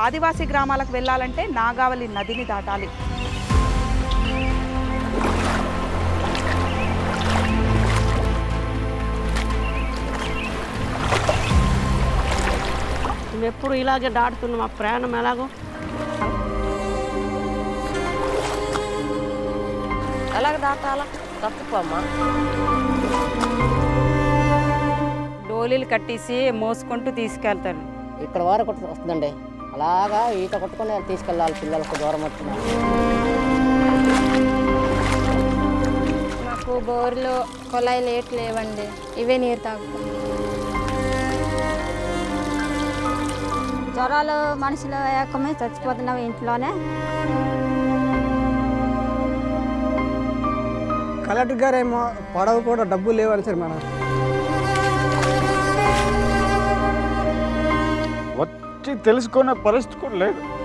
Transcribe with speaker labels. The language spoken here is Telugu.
Speaker 1: ఆదివాసీ గ్రామాలకు వెళ్ళాలంటే నాగావళి నదిని దాటాలి
Speaker 2: మేము ఎప్పుడు ఇలాగే దాటుతున్నాం మా ప్రయాణం ఎలాగో
Speaker 3: ఎలాగ దాటాలా తప్పుకోమ్మా
Speaker 4: డోలీలు కట్టేసి మోసుకుంటూ తీసుకెళ్తారు
Speaker 5: ఇక్కడ వరకు వస్తుందండి అలాగా ఈత కొట్టుకొని తీసుకెళ్ళాలి పిల్లలకు దూరం వచ్చిన
Speaker 6: మాకు బోర్లు కొలాయిలు ఏటి లేవండి ఇవే నీరు తాగుతాం
Speaker 7: జ్వరాలు మనుషులు ఏకమే చచ్చిపోతున్నాం ఇంట్లోనే
Speaker 8: కలెక్టర్ గారేమో పడవ కూడా డబ్బులు లేవని సార్ మనం
Speaker 9: వచ్చి తెలుసుకునే పరిస్థితి కూడా లేదు